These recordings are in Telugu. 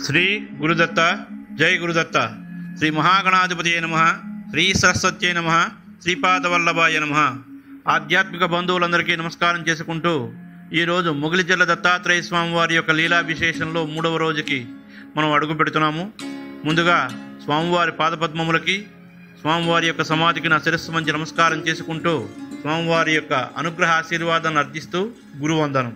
శ్రీ గురుదత్త జై గురుదత్త శ్రీ మహాగణాధిపతియే నమ శ్రీ సరస్వత్యై నమ శ్రీపాదవల్లభాయ నమ ఆధ్యాత్మిక బంధువులందరికీ నమస్కారం చేసుకుంటూ ఈరోజు మొగిలిజల్ల దత్తాత్రేయ స్వామి వారి యొక్క లీలా విశేషంలో మూడవ రోజుకి మనం అడుగు పెడుతున్నాము ముందుగా స్వామివారి పాదపద్మములకి స్వామివారి యొక్క సమాధికి నా శిరస్సు మంచి నమస్కారం చేసుకుంటూ స్వామివారి యొక్క అనుగ్రహ ఆశీర్వాదాన్ని అర్థిస్తూ గురువందనం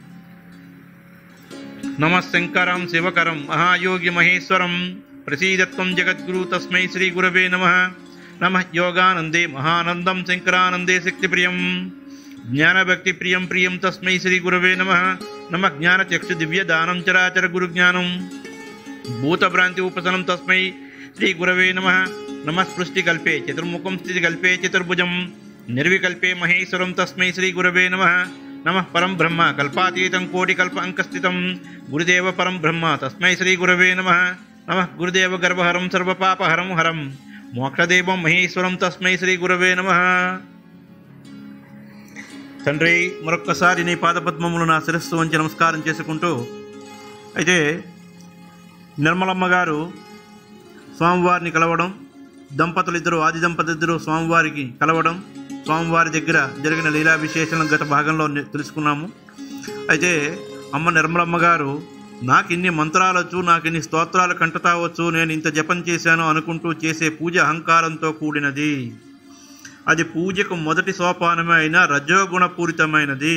నమ శంకరం శివకరం మహాయోగి మహేశ్వరం ప్రసీదత్వం జగద్గురు తస్మై శ్రీ గురవే నమ నమ యోగానందే మహానందం శంకరానందే శక్తిప్రియం జ్ఞానభక్తి ప్రియం ప్రియం తస్మై శ్రీ గురవే నమ నమ జ్ఞానచక్షు దివ్య దానం చరాచర గురు జ్ఞానం భూతభ్రాంతి ఉపశనం తస్మై శ్రీ గురవే నమ నమ స్పృష్టి కల్పే చతుర్ముఖం స్థితి కల్పే చతుర్భుజం నిర్వికల్పే మహేశ్వరం తస్మై శ్రీ గురవే నమ నమ పరం బ్రహ్మ కల్పాతీతం కోటి కల్ప అంకస్థితం గురుదేవ పరం బ్రహ్మ తస్మై శ్రీ గురవే నమ నమ గురుదేవ గర్భహరం సర్వపాపహరం హరం మోక్షదేవం మహేశ్వరం తస్మై శ్రీ గురవే నమ తండ్రి మరొక్కసారి నీ పాదపద్మములు నా శిరస్సు వంచి నమస్కారం చేసుకుంటూ అయితే నిర్మలమ్మ గారు స్వామివారిని కలవడం దంపతులు ఇద్దరు ఆది దంపతులు ఇద్దరు స్వామివారికి కలవడం స్వామివారి దగ్గర జరిగిన లీలా విశేషణం గత భాగంలో నే- తెలుసుకున్నాము అయితే అమ్మ నిర్మలమ్మ గారు నాకు ఇన్ని మంత్రాలు వచ్చు నాకు ఇన్ని స్తోత్రాలు కంటతావచ్చు నేను ఇంత జపం చేశాను అనుకుంటూ చేసే పూజ అహంకారంతో కూడినది అది పూజకు మొదటి సోపానమే అయిన రజోగుణపూరితమైనది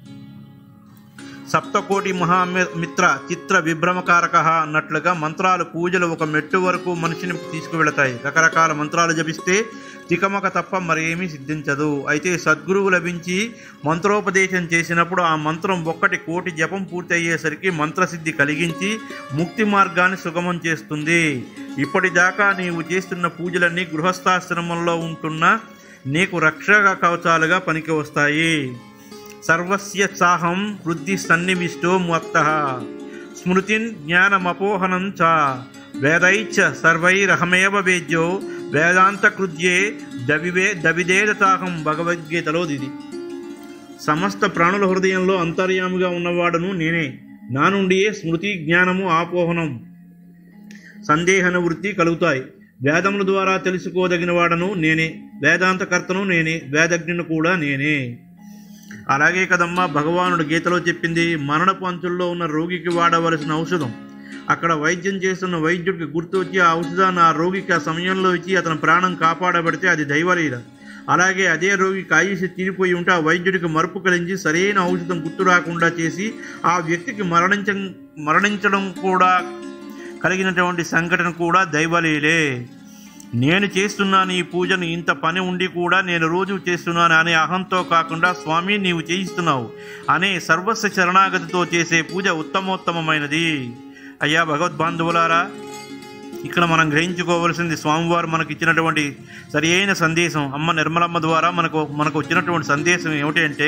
సప్తకోటి మహామిత్ర చిత్ర విభ్రమకారక అన్నట్లుగా మంత్రాలు పూజలు ఒక మెట్టు వరకు మనిషిని తీసుకువెళతాయి రకరకాల మంత్రాలు జపిస్తే తికమక తప్ప మరేమీ సిద్ధించదు అయితే సద్గురువు లభించి మంత్రోపదేశం చేసినప్పుడు ఆ మంత్రం ఒక్కటి కోటి జపం పూర్తి అయ్యేసరికి మంత్రసిద్ధి కలిగించి ముక్తి మార్గాన్ని సుగమం చేస్తుంది ఇప్పటిదాకా నీవు చేస్తున్న పూజలన్నీ గృహస్థాశ్రమంలో ఉంటున్న నీకు రక్షక కవచాలుగా పనికి వస్తాయి సర్వస్య సాహం వృద్ధి సన్నివిష్టో మత్త స్మృతిన్ జ్ఞానమపోహనం చ వేదైచ్చ సర్వైరహమేవ వేద్యో వేదాంత కృత్యే దవివే దవిదేదతాహం భగవద్గీతలో ఇది సమస్త ప్రాణుల హృదయంలో అంతర్యామిగా ఉన్నవాడును నేనే నా నుండియే స్మృతి జ్ఞానము ఆపోహనం సందేహ నివృత్తి కలుగుతాయి వేదముల ద్వారా తెలుసుకోదగిన వాడను నేనే వేదాంతకర్తను నేనే వేదజ్ఞును కూడా నేనే అలాగే కదమ్మా భగవానుడు గీతలో చెప్పింది మరణపు అంచుల్లో ఉన్న రోగికి వాడవలసిన ఔషధం అక్కడ వైద్యం చేస్తున్న వైద్యుడికి గుర్తు వచ్చి ఆ ఔషధాన్ని ఆ రోగికి ఆ సమయంలో ఇచ్చి అతని ప్రాణం కాపాడబడితే అది దైవలీల అలాగే అదే రోగికి ఆయుష్ తీరిపోయి ఉంటే ఆ వైద్యుడికి మరుపు కలించి సరైన ఔషధం గుర్తు రాకుండా చేసి ఆ వ్యక్తికి మరణించ మరణించడం కూడా కలిగినటువంటి సంఘటన కూడా దైవలీలే నేను చేస్తున్నాను ఈ పూజను ఇంత పని ఉండి కూడా నేను రోజు చేస్తున్నాను అనే అహంతో కాకుండా స్వామి నీవు చేయిస్తున్నావు అనే సర్వస్వ శరణాగతితో చేసే పూజ ఉత్తమోత్తమమైనది అయ్యా భగవద్బాంధవులారా ఇక్కడ మనం గ్రహించుకోవలసింది స్వామివారు మనకు ఇచ్చినటువంటి సరి అయిన సందేశం అమ్మ నిర్మలమ్మ ద్వారా మనకు మనకు వచ్చినటువంటి సందేశం ఏమిటి అంటే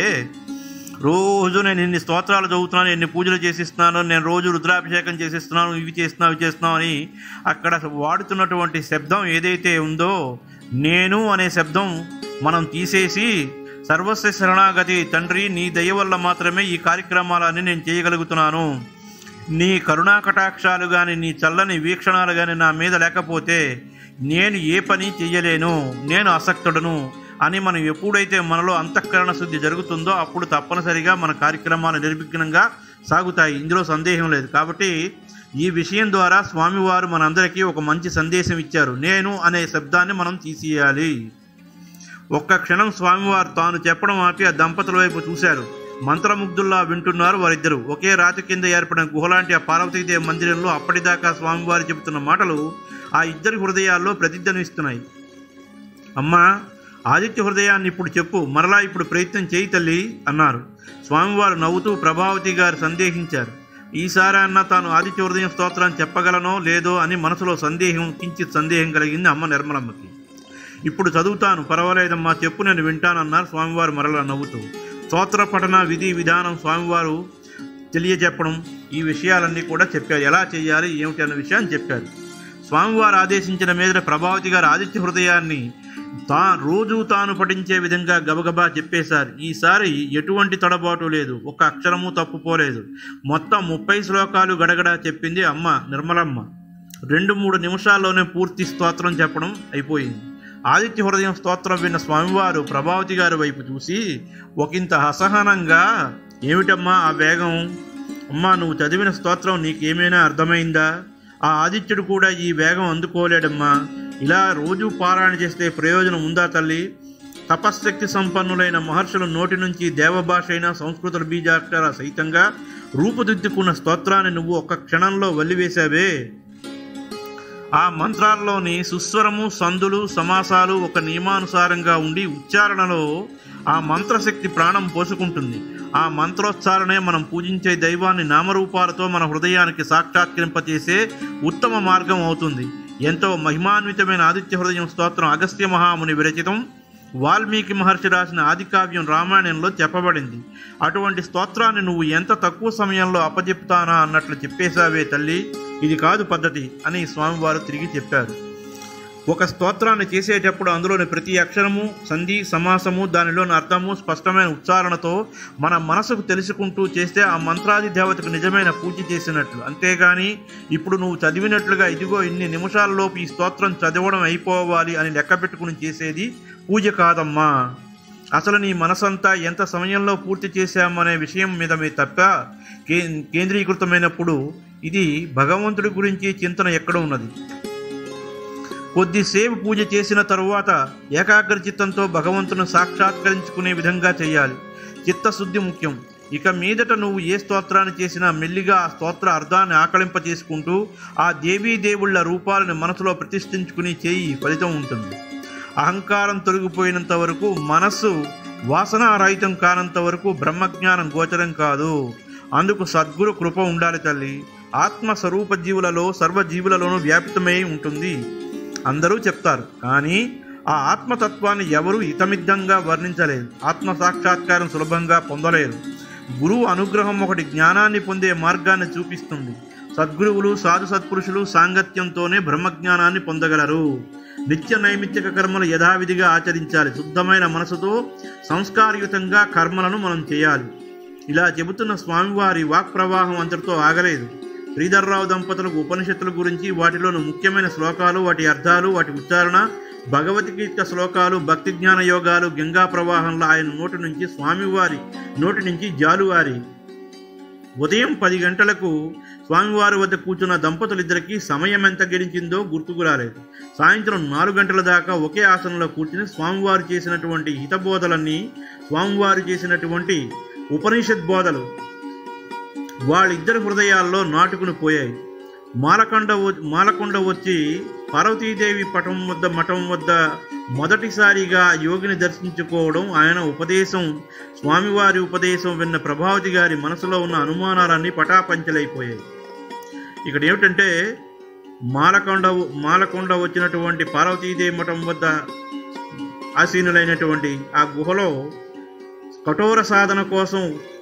రోజు నేను ఇన్ని స్తోత్రాలు చదువుతున్నాను ఎన్ని పూజలు చేసిస్తున్నాను నేను రోజు రుద్రాభిషేకం చేసిస్తున్నాను ఇవి చేస్తున్నాను ఇవి చేస్తున్నాను అని అక్కడ వాడుతున్నటువంటి శబ్దం ఏదైతే ఉందో నేను అనే శబ్దం మనం తీసేసి సర్వస్వ శరణాగతి తండ్రి నీ దయ వల్ల మాత్రమే ఈ కార్యక్రమాలన్నీ నేను చేయగలుగుతున్నాను నీ కరుణా కటాక్షాలు కానీ నీ చల్లని వీక్షణాలు కానీ నా మీద లేకపోతే నేను ఏ పని చెయ్యలేను నేను అసక్తుడను అని మనం ఎప్పుడైతే మనలో అంతఃకరణ శుద్ధి జరుగుతుందో అప్పుడు తప్పనిసరిగా మన కార్యక్రమాలు నిర్విఘ్నంగా సాగుతాయి ఇందులో సందేహం లేదు కాబట్టి ఈ విషయం ద్వారా స్వామివారు మనందరికీ ఒక మంచి సందేశం ఇచ్చారు నేను అనే శబ్దాన్ని మనం తీసేయాలి ఒక్క క్షణం స్వామివారు తాను చెప్పడం ఆపి ఆ దంపతుల వైపు చూశారు మంత్రముగ్ధుల్లా వింటున్నారు వారిద్దరు ఒకే రాతి కింద ఏర్పడిన గుహలాంటి ఆ పార్వతీదేవి మందిరంలో అప్పటిదాకా స్వామివారు చెబుతున్న మాటలు ఆ ఇద్దరి హృదయాల్లో ప్రతిధ్వనిస్తున్నాయి అమ్మా ఆదిత్య హృదయాన్ని ఇప్పుడు చెప్పు మరలా ఇప్పుడు ప్రయత్నం చేయి తల్లి అన్నారు స్వామివారు నవ్వుతూ ప్రభావతి గారు సందేహించారు ఈసారి అన్న తాను ఆదిత్య హృదయం స్తోత్రాన్ని చెప్పగలనో లేదో అని మనసులో సందేహం కించిత్ సందేహం కలిగింది అమ్మ నిర్మలమ్మకి ఇప్పుడు చదువుతాను పర్వాలేదమ్మా చెప్పు నేను వింటానన్నారు స్వామివారు మరలా నవ్వుతూ స్తోత్ర పఠన విధి విధానం స్వామివారు తెలియజెప్పడం ఈ విషయాలన్నీ కూడా చెప్పారు ఎలా చేయాలి ఏమిటి అన్న విషయాన్ని చెప్పారు స్వామివారు ఆదేశించిన మీద ప్రభావతి గారు ఆదిత్య హృదయాన్ని తా రోజు తాను పఠించే విధంగా గబగబా చెప్పేశారు ఈసారి ఎటువంటి తడబాటు లేదు ఒక అక్షరము తప్పుపోలేదు మొత్తం ముప్పై శ్లోకాలు గడగడ చెప్పింది అమ్మ నిర్మలమ్మ రెండు మూడు నిమిషాల్లోనే పూర్తి స్తోత్రం చెప్పడం అయిపోయింది ఆదిత్య హృదయం స్తోత్రం విన్న స్వామివారు ప్రభావతి గారి వైపు చూసి ఒకంత అసహనంగా ఏమిటమ్మా ఆ వేగం అమ్మా నువ్వు చదివిన స్తోత్రం నీకేమైనా అర్థమైందా ఆ ఆదిత్యుడు కూడా ఈ వేగం అందుకోలేడమ్మా ఇలా రోజు పారాయణ చేస్తే ప్రయోజనం ఉందా తల్లి తపశ్శక్తి సంపన్నులైన మహర్షుల నోటి నుంచి దేవభాష అయిన సంస్కృత బీజాక్షర సహితంగా రూపుదిద్దుకున్న స్తోత్రాన్ని నువ్వు ఒక్క క్షణంలో వల్లివేశావే ఆ మంత్రాల్లోని సుస్వరము సందులు సమాసాలు ఒక నియమానుసారంగా ఉండి ఉచ్చారణలో ఆ మంత్రశక్తి ప్రాణం పోసుకుంటుంది ఆ మంత్రోచ్చారణే మనం పూజించే దైవాన్ని నామరూపాలతో మన హృదయానికి సాక్షాత్కరింపచేసే ఉత్తమ మార్గం అవుతుంది ఎంతో మహిమాన్వితమైన ఆదిత్య హృదయం స్తోత్రం అగస్త్య మహాముని విరచితం వాల్మీకి మహర్షి రాసిన ఆదికావ్యం రామాయణంలో చెప్పబడింది అటువంటి స్తోత్రాన్ని నువ్వు ఎంత తక్కువ సమయంలో అప్పచెప్తానా అన్నట్లు చెప్పేశావే తల్లి ఇది కాదు పద్ధతి అని స్వామివారు తిరిగి చెప్పారు ఒక స్తోత్రాన్ని చేసేటప్పుడు అందులోని ప్రతి అక్షరము సంధి సమాసము దానిలోని అర్థము స్పష్టమైన ఉచ్చారణతో మన మనసుకు తెలుసుకుంటూ చేస్తే ఆ మంత్రాది దేవతకు నిజమైన పూజ చేసినట్లు అంతేగాని ఇప్పుడు నువ్వు చదివినట్లుగా ఇదిగో ఇన్ని నిమిషాల్లోపు ఈ స్తోత్రం చదవడం అయిపోవాలి అని లెక్క పెట్టుకుని చేసేది పూజ కాదమ్మా అసలు నీ మనసంతా ఎంత సమయంలో పూర్తి చేశామనే విషయం మీద మీ తప్ప కే కేంద్రీకృతమైనప్పుడు ఇది భగవంతుడి గురించి చింతన ఎక్కడ ఉన్నది కొద్దిసేపు పూజ చేసిన తరువాత ఏకాగ్ర చిత్తంతో భగవంతుని సాక్షాత్కరించుకునే విధంగా చేయాలి చిత్తశుద్ధి ముఖ్యం ఇక మీదట నువ్వు ఏ స్తోత్రాన్ని చేసినా మెల్లిగా ఆ స్తోత్ర అర్థాన్ని ఆకలింప చేసుకుంటూ ఆ దేవీ దేవుళ్ళ రూపాలను మనసులో ప్రతిష్ఠించుకుని చేయి ఫలితం ఉంటుంది అహంకారం తొలగిపోయినంత వరకు మనస్సు వాసనారహితం కానంత వరకు బ్రహ్మజ్ఞానం గోచరం కాదు అందుకు సద్గురు కృప ఉండాలి తల్లి ఆత్మ స్వరూప జీవులలో సర్వ జీవులలోనూ వ్యాపితమై ఉంటుంది అందరూ చెప్తారు కానీ ఆ ఆత్మతత్వాన్ని ఎవరు ఇతమిద్దంగా వర్ణించలేదు ఆత్మ సాక్షాత్కారం సులభంగా పొందలేరు గురువు అనుగ్రహం ఒకటి జ్ఞానాన్ని పొందే మార్గాన్ని చూపిస్తుంది సద్గురువులు సాధు సత్పురుషులు సాంగత్యంతోనే బ్రహ్మజ్ఞానాన్ని పొందగలరు నిత్య నైమిత్తిక కర్మలు యథావిధిగా ఆచరించాలి శుద్ధమైన మనసుతో సంస్కారయుతంగా కర్మలను మనం చేయాలి ఇలా చెబుతున్న స్వామివారి వాక్ ప్రవాహం అంతటితో ఆగలేదు శ్రీధర్రావు దంపతులకు ఉపనిషత్తుల గురించి వాటిలోని ముఖ్యమైన శ్లోకాలు వాటి అర్థాలు వాటి ఉచ్చారణ భగవద్గీత శ్లోకాలు భక్తి జ్ఞాన యోగాలు గంగా ప్రవాహంలో ఆయన నోటి నుంచి స్వామివారి నోటి నుంచి జాలువారి ఉదయం పది గంటలకు స్వామివారి వద్ద కూర్చున్న దంపతులిద్దరికీ సమయం ఎంత గడిచిందో గుర్తుకు రాలేదు సాయంత్రం నాలుగు గంటల దాకా ఒకే ఆసనంలో కూర్చుని స్వామివారు చేసినటువంటి హితబోధలన్నీ స్వామివారు చేసినటువంటి ఉపనిషత్ బోధలు వాళ్ళిద్దరి హృదయాల్లో నాటుకుని పోయాయి మాలకొండ వ- మాలకొండ వచ్చి పార్వతీదేవి పటం వద్ద మఠం వద్ద మొదటిసారిగా యోగిని దర్శించుకోవడం ఆయన ఉపదేశం స్వామివారి ఉపదేశం విన్న ప్రభావతి గారి మనసులో ఉన్న అనుమానాలన్నీ పటాపంచలైపోయాయి ఇక్కడ ఏమిటంటే మాలకొండ మాలకొండ వచ్చినటువంటి పార్వతీదేవి మఠం వద్ద ఆసీనులైనటువంటి ఆ గుహలో కఠోర సాధన కోసం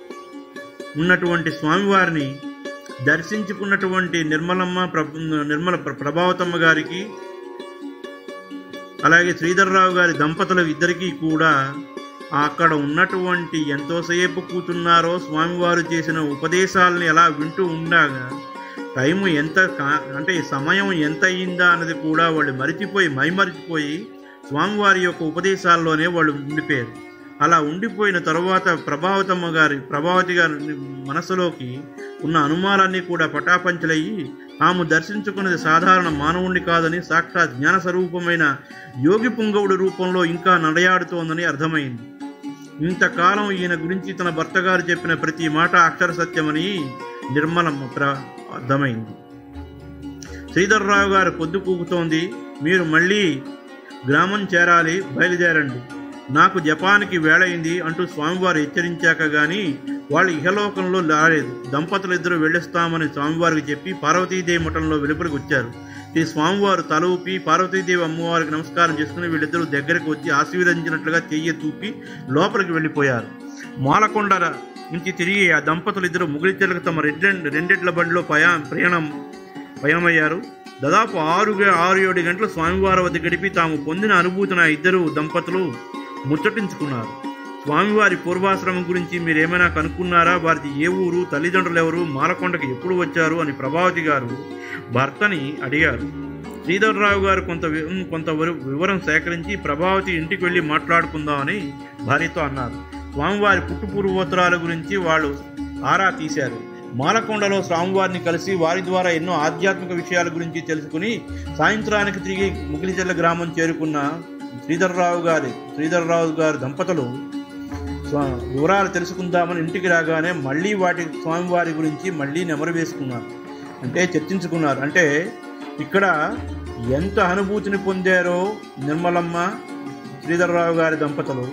ఉన్నటువంటి స్వామివారిని దర్శించుకున్నటువంటి నిర్మలమ్మ ప్ర నిర్మల ప్ర- ప్రభావతమ్మ గారికి అలాగే శ్రీధర్రావు గారి దంపతుల ఇద్దరికీ కూడా అక్కడ ఉన్నటువంటి ఎంతోసేపు కూర్చున్నారో స్వామివారు చేసిన ఉపదేశాలని ఎలా వింటూ ఉండగా టైము ఎంత కా- అంటే సమయం ఎంత అయిందా అన్నది కూడా వాళ్ళు మరిచిపోయి మైమరిచిపోయి స్వామివారి యొక్క ఉపదేశాల్లోనే వాళ్ళు ఉండిపోయారు అలా ఉండిపోయిన తరువాత ప్రభావతమ్మ గారి ప్రభావతి గారి మనసులోకి ఉన్న అనుమానాలన్నీ కూడా పటాపంచలయ్యి తాము దర్శించుకున్నది సాధారణ మానవుణ్ణి కాదని సాక్షాత్ జ్ఞాన స్వరూపమైన యోగి పుంగవుడి రూపంలో ఇంకా నడయాడుతోందని అర్థమైంది ఇంతకాలం ఈయన గురించి తన భర్త గారు చెప్పిన ప్రతి మాట అక్షర సత్యమని నిర్మలమ్మ ప్ర అర్థమైంది శ్రీధర్రావు గారు పొద్దు కూకుతోంది మీరు మళ్ళీ గ్రామం చేరాలి బయలుదేరండి నాకు జపాన్కి వేళయింది అంటూ స్వామివారు హెచ్చరించాక గాని వాళ్ళు ఇహలోకంలో రాలేదు దంపతులు ఇద్దరు వెళ్ళిస్తామని స్వామివారికి చెప్పి పార్వతీదేవి మఠంలో వెలుపలికి వచ్చారు ఈ స్వామివారు తల ఊపి పార్వతీదేవి అమ్మవారికి నమస్కారం చేసుకుని వీళ్ళిద్దరూ దగ్గరికి వచ్చి ఆశీర్వదించినట్లుగా చెయ్యి తూపి లోపలికి వెళ్ళిపోయారు మాలకొండ నుంచి తిరిగి ఆ దంపతులు ఇద్దరు ముగిలిచెలకు తమ రెండు రెండెడ్ల బండిలో పయా ప్రయాణం పయనమయ్యారు దాదాపు ఆరు గ- ఆరు ఏడు గంటలు స్వామివారి వద్ద గడిపి తాము పొందిన అనుభూతిని ఆ ఇద్దరు దంపతులు ముచ్చటించుకున్నారు స్వామివారి పూర్వాశ్రమం గురించి మీరేమైనా కనుక్కున్నారా వారిది ఏ ఊరు తల్లిదండ్రులు ఎవరు మాలకొండకి ఎప్పుడు వచ్చారు అని ప్రభావతి గారు భర్తని అడిగారు శ్రీధర్రావు గారు కొంత వి- కొంత వరు- వివరం సేకరించి ప్రభావతి ఇంటికి వెళ్ళి మాట్లాడుకుందామని భార్యతో అన్నారు స్వామివారి పుట్టు పూర్వోత్తరాల గురించి వాళ్ళు ఆరా తీశారు మాలకొండలో స్వామివారిని కలిసి వారి ద్వారా ఎన్నో ఆధ్యాత్మిక విషయాల గురించి తెలుసుకుని సాయంత్రానికి తిరిగి ముగిలిచెల్ల గ్రామం చేరుకున్న శ్రీధర్రావు గారి శ్రీధర్రావు గారి దంపతులు స్వా- వివరాలు తెలుసుకుందామని ఇంటికి రాగానే మళ్ళీ వాటి స్వామివారి గురించి మళ్ళీ నెమరు వేసుకున్నారు అంటే చర్చించుకున్నారు అంటే ఇక్కడ ఎంత అనుభూతిని పొందారో నిర్మలమ్మ శ్రీధర్రావు గారి దంపతులు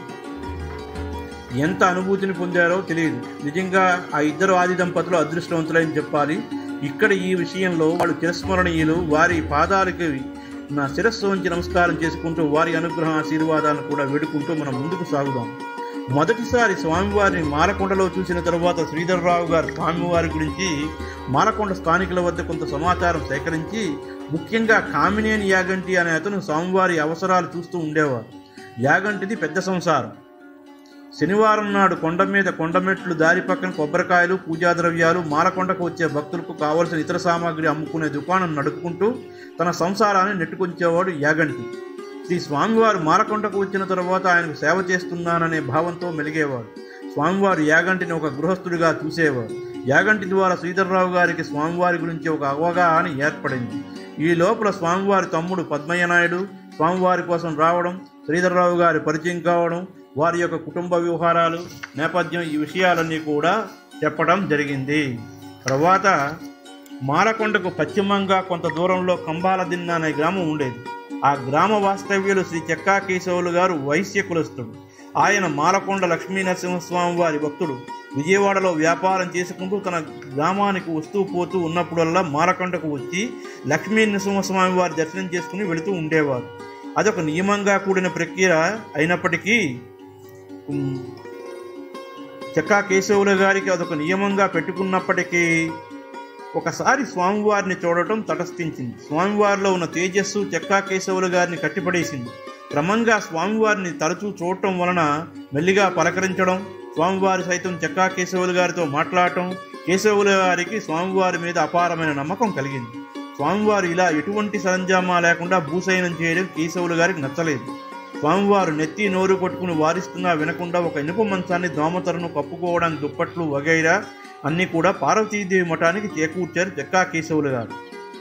ఎంత అనుభూతిని పొందారో తెలియదు నిజంగా ఆ ఇద్దరు ఆది దంపతులు అదృష్టవంతులని చెప్పాలి ఇక్కడ ఈ విషయంలో వాళ్ళు చిరస్మరణీయులు వారి పాదాలకి నా శిరస్సు ఉంచి నమస్కారం చేసుకుంటూ వారి అనుగ్రహ ఆశీర్వాదాలను కూడా వేడుకుంటూ మనం ముందుకు సాగుదాం మొదటిసారి స్వామివారిని మాలకొండలో చూసిన తరువాత శ్రీధర్రావు గారు స్వామివారి గురించి మాలకొండ స్థానికుల వద్ద కొంత సమాచారం సేకరించి ముఖ్యంగా కామినేని యాగంటి అనే అతను స్వామివారి అవసరాలు చూస్తూ ఉండేవారు యాగంటిది పెద్ద సంసారం శనివారం నాడు కొండ మీద కొండమెట్లు దారి పక్కన కొబ్బరికాయలు పూజా ద్రవ్యాలు మాలకొండకు వచ్చే భక్తులకు కావలసిన ఇతర సామాగ్రి అమ్ముకునే దుకాణం నడుపుకుంటూ తన సంసారాన్ని నెట్టుకొచ్చేవాడు యాగంటి శ్రీ స్వామివారు మాలకొండకు వచ్చిన తరువాత ఆయనకు సేవ చేస్తున్నాననే భావంతో మెలిగేవాడు స్వామివారు యాగంటిని ఒక గృహస్థుడిగా చూసేవారు యాగంటి ద్వారా శ్రీధర్రావు గారికి స్వామివారి గురించి ఒక అవగాహన ఏర్పడింది ఈ లోపల స్వామివారి తమ్ముడు పద్మయ్య నాయుడు స్వామివారి కోసం రావడం శ్రీధర్రావు గారి పరిచయం కావడం వారి యొక్క కుటుంబ వ్యవహారాలు నేపథ్యం ఈ విషయాలన్నీ కూడా చెప్పడం జరిగింది తర్వాత మాలకొండకు పశ్చిమంగా కొంత దూరంలో కంబాలదిన్న అనే గ్రామం ఉండేది ఆ గ్రామ వాస్తవ్యులు శ్రీ చెక్కా కేశవులు గారు వైశ్య కులస్తుడు ఆయన మాలకొండ లక్ష్మీ నరసింహస్వామి వారి భక్తుడు విజయవాడలో వ్యాపారం చేసుకుంటూ తన గ్రామానికి వస్తూ పోతూ ఉన్నప్పుడల్లా మాలకొండకు వచ్చి లక్ష్మీ నరసింహస్వామి వారి దర్శనం చేసుకుని వెళుతూ ఉండేవారు అదొక నియమంగా కూడిన ప్రక్రియ అయినప్పటికీ ఉమ్, చెక్కా కేశవుల గారికి అదొక నియమంగా పెట్టుకున్నప్పటికీ ఒకసారి స్వామివారిని చూడటం తటస్థించింది స్వామివారిలో ఉన్న తేజస్సు చెక్కా కేశవుల గారిని కట్టిపడేసింది క్రమంగా స్వామివారిని తరచూ చూడటం వలన మెల్లిగా పలకరించడం స్వామివారి సైతం చెక్కా కేశవుల గారితో మాట్లాడటం కేశవుల గారికి స్వామివారి మీద అపారమైన నమ్మకం కలిగింది స్వామివారు ఇలా ఎటువంటి సరంజామా లేకుండా భూసయనం చేయడం కేశవుల గారికి నచ్చలేదు స్వామివారు నెత్తి నోరు కొట్టుకుని వారిస్తున్నా వినకుండా ఒక ఇనుప మంచాన్ని దోమతరను కప్పుకోవడానికి దుప్పట్లు వగైరా అన్నీ కూడా పార్వతీదేవి మఠానికి చేకూర్చారు చెక్కా కేశవులు గారు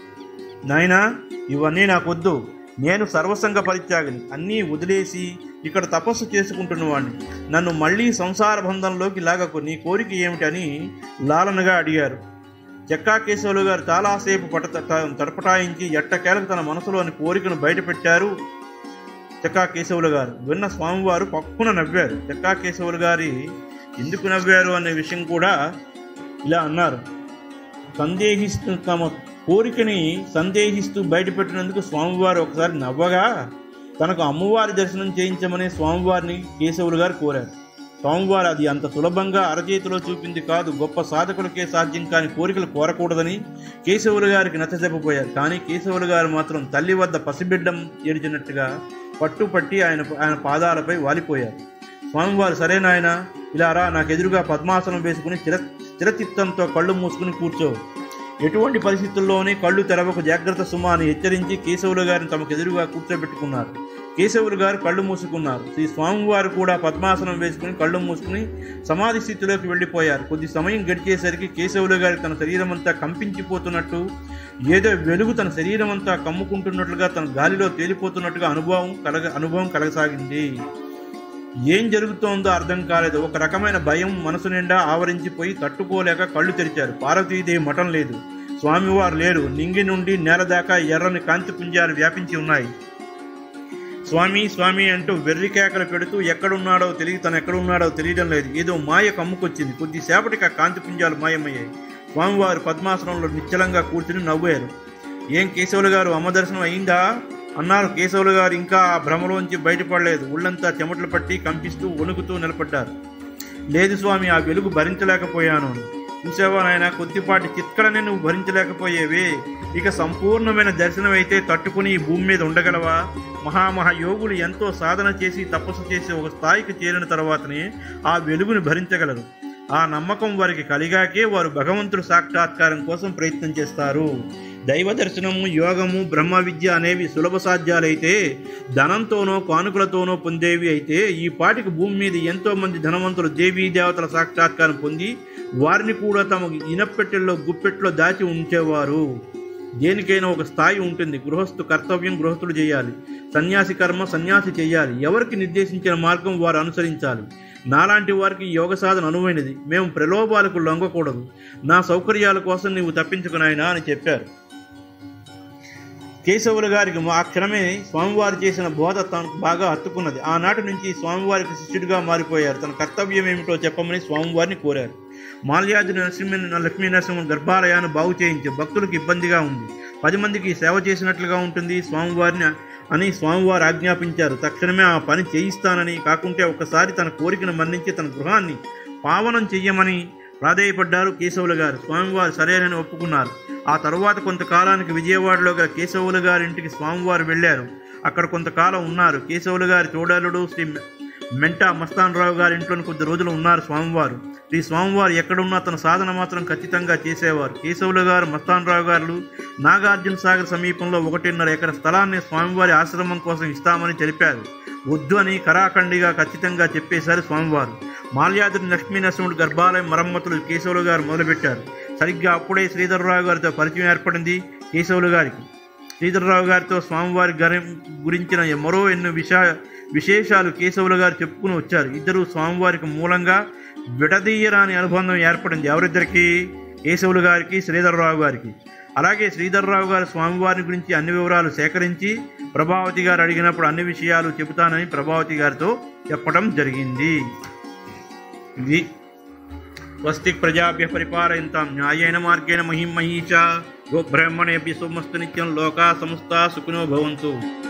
నాయనా ఇవన్నీ నాకొద్దు నేను సర్వసంగ పరిత్యాగిని అన్నీ వదిలేసి ఇక్కడ తపస్సు చేసుకుంటున్నవాడిని నన్ను మళ్ళీ సంసార బంధంలోకి లాగకు నీ కోరిక ఏమిటని లాలనగా అడిగారు చెక్కా కేశవులు గారు చాలాసేపు పట త- తడపటాయించి ఎట్టకేలకు తన మనసులోని కోరికను బయటపెట్టారు చెక్కా కేశవులు గారు విన్న స్వామివారు పక్కున నవ్వారు చెక్కా కేశవులు గారి ఎందుకు నవ్వారు అనే విషయం కూడా ఇలా అన్నారు సందేహిస్తూ తమ కోరికని సందేహిస్తూ బయటపెట్టినందుకు స్వామివారు ఒకసారి నవ్వగా తనకు అమ్మవారి దర్శనం చేయించమని స్వామివారిని కేశవులు గారు కోరారు స్వామివారు అది అంత సులభంగా అరచేతిలో చూపింది కాదు గొప్ప సాధకులకే సాధ్యం కాని కోరికలు కోరకూడదని కేశవులు గారికి నచ్చజెప్పపోయారు కానీ కేశవులు గారు మాత్రం తల్లి వద్ద పసిబిడ్డం ఏడిచినట్టుగా పట్టుపట్టి ఆయన ఆయన పాదాలపై వాలిపోయారు స్వామివారు సరేనాయన ఇలా రా నాకు ఎదురుగా పద్మాసనం వేసుకుని చిర స్థిరచిత్తంతో కళ్ళు మూసుకుని కూర్చో ఎటువంటి పరిస్థితుల్లోనే కళ్ళు తెరవకు జాగ్రత్త సుమా అని హెచ్చరించి కేశవులు గారిని తమకు ఎదురుగా కూర్చోబెట్టుకున్నారు కేశవులు గారు కళ్ళు మూసుకున్నారు శ్రీ స్వామివారు కూడా పద్మాసనం వేసుకుని కళ్ళు మూసుకుని సమాధి స్థితిలోకి వెళ్ళిపోయారు కొద్ది సమయం గడిచేసరికి కేశవులు గారి తన శరీరం అంతా కంపించిపోతున్నట్టు ఏదో వెలుగు తన శరీరం అంతా కమ్ముకుంటున్నట్లుగా తన గాలిలో తేలిపోతున్నట్టుగా అనుభవం కలగ అనుభవం కలగసాగింది ఏం జరుగుతోందో అర్థం కాలేదు ఒక రకమైన భయం మనసు నిండా ఆవరించిపోయి తట్టుకోలేక కళ్ళు తెరిచారు పార్వతీదేవి మఠం లేదు స్వామివారు లేరు నింగి నుండి నేల దాకా ఎర్రని కాంతి పుంజాలు వ్యాపించి ఉన్నాయి స్వామి స్వామి అంటూ వెర్రి కేకలు పెడుతూ ఎక్కడున్నాడో తెలియ తను ఎక్కడున్నాడో తెలియడం లేదు ఏదో మాయ కమ్ముకొచ్చింది కొద్దిసేపటికి ఆ కాంతి పుంజాలు మాయమయ్యాయి స్వామివారు పద్మాసనంలో నిశ్చలంగా కూర్చుని నవ్వారు ఏం కేశవులు గారు అమ్మ దర్శనం అయిందా అన్నారు కేశవులు గారు ఇంకా ఆ భ్రమలోంచి బయటపడలేదు ఒళ్ళంతా చెమటలు పట్టి కంపిస్తూ వణుకుతూ నిలబడ్డారు లేదు స్వామి ఆ వెలుగు భరించలేకపోయాను అని చూసావా నాయన కొద్దిపాటి చిత్కడని నువ్వు భరించలేకపోయేవి ఇక సంపూర్ణమైన దర్శనం అయితే తట్టుకుని ఈ భూమి మీద ఉండగలవా మహామహా యోగులు ఎంతో సాధన చేసి తపస్సు చేసి ఒక స్థాయికి చేరిన తర్వాతనే ఆ వెలుగుని భరించగలరు ఆ నమ్మకం వారికి కలిగాకే వారు భగవంతుడు సాక్షాత్కారం కోసం ప్రయత్నం చేస్తారు దైవ దర్శనము యోగము బ్రహ్మ విద్య అనేవి సులభ సాధ్యాలైతే ధనంతోనో కానుకలతోనో పొందేవి అయితే ఈ పాటికి భూమి మీద ఎంతో మంది ధనవంతులు దేవీ దేవతల సాక్షాత్కారం పొంది వారిని కూడా తమ ఇనపెట్టెల్లో గుప్పెట్లో దాచి ఉంచేవారు దేనికైనా ఒక స్థాయి ఉంటుంది గృహస్థు కర్తవ్యం గృహస్థుడు చేయాలి సన్యాసి కర్మ సన్యాసి చేయాలి ఎవరికి నిర్దేశించిన మార్గం వారు అనుసరించాలి నాలాంటి వారికి ఈ యోగ సాధన అనువైనది మేము ప్రలోభాలకు లొంగకూడదు నా సౌకర్యాల కోసం నీవు తప్పించుకున్నాయినా అని చెప్పారు కేశవుల గారికి ఆ క్షణమే స్వామివారు చేసిన బోధ తనకు బాగా హత్తుకున్నది ఆనాటి నుంచి స్వామివారికి శిష్యుడిగా మారిపోయారు తన కర్తవ్యం ఏమిటో చెప్పమని స్వామివారిని కోరారు మాల్యాద్రి నరసింహ లక్ష్మీ నరసింహ గర్భాలయాన్ని బాగు చేయించి భక్తులకు ఇబ్బందిగా ఉంది పది మందికి సేవ చేసినట్లుగా ఉంటుంది స్వామివారిని అని స్వామివారు ఆజ్ఞాపించారు తక్షణమే ఆ పని చేయిస్తానని కాకుంటే ఒకసారి తన కోరికను మన్నించి తన గృహాన్ని పావనం చెయ్యమని ప్రాధేయపడ్డారు కేశవుల గారు స్వామివారు సరేనని ఒప్పుకున్నారు ఆ తరువాత కొంతకాలానికి విజయవాడలో గల కేశవుల గారి ఇంటికి స్వామివారు వెళ్ళారు అక్కడ కొంతకాలం ఉన్నారు కేశవుల గారి తోడలుడు శ్రీ మెంటా మస్తానరావు గారి ఇంట్లో కొద్ది రోజులు ఉన్నారు స్వామివారు శ్రీ స్వామివారు ఎక్కడున్నా తన సాధన మాత్రం ఖచ్చితంగా చేసేవారు కేశవుల గారు మస్తానరావు గారు నాగార్జున సాగర్ సమీపంలో ఒకటిన్నర ఎకర స్థలాన్ని స్వామివారి ఆశ్రమం కోసం ఇస్తామని తెలిపారు వద్దు అని కరాఖండిగా ఖచ్చితంగా చెప్పేశారు స్వామివారు మాల్యాద్రి లక్ష్మీ నరసింహుడు గర్భాలయం మరమ్మతులు కేశవులు గారు మొదలుపెట్టారు సరిగ్గా అప్పుడే శ్రీధర్రావు గారితో పరిచయం ఏర్పడింది కేశవులు గారికి శ్రీధర్రావు గారితో స్వామివారి గారి గురించిన మరో ఎన్నో విషా విశేషాలు కేశవులు గారు చెప్పుకుని వచ్చారు ఇద్దరు స్వామివారికి మూలంగా విడదీయరాని అనుబంధం ఏర్పడింది ఎవరిద్దరికి కేశవులు గారికి శ్రీధర్రావు గారికి అలాగే శ్రీధర్రావు గారు స్వామివారి గురించి అన్ని వివరాలు సేకరించి ప్రభావతి గారు అడిగినప్పుడు అన్ని విషయాలు చెబుతానని ప్రభావతి గారితో చెప్పడం జరిగింది ఇది స్వస్తి ప్రజాభ్య పరిపాలయంతాం న్యాయేన మార్గేణ మహిం మహీచ గోబ్రాహ్మణేభ్య సోమస్తు నిత్యం లోకా సమస్తా సుఖినో భవంతు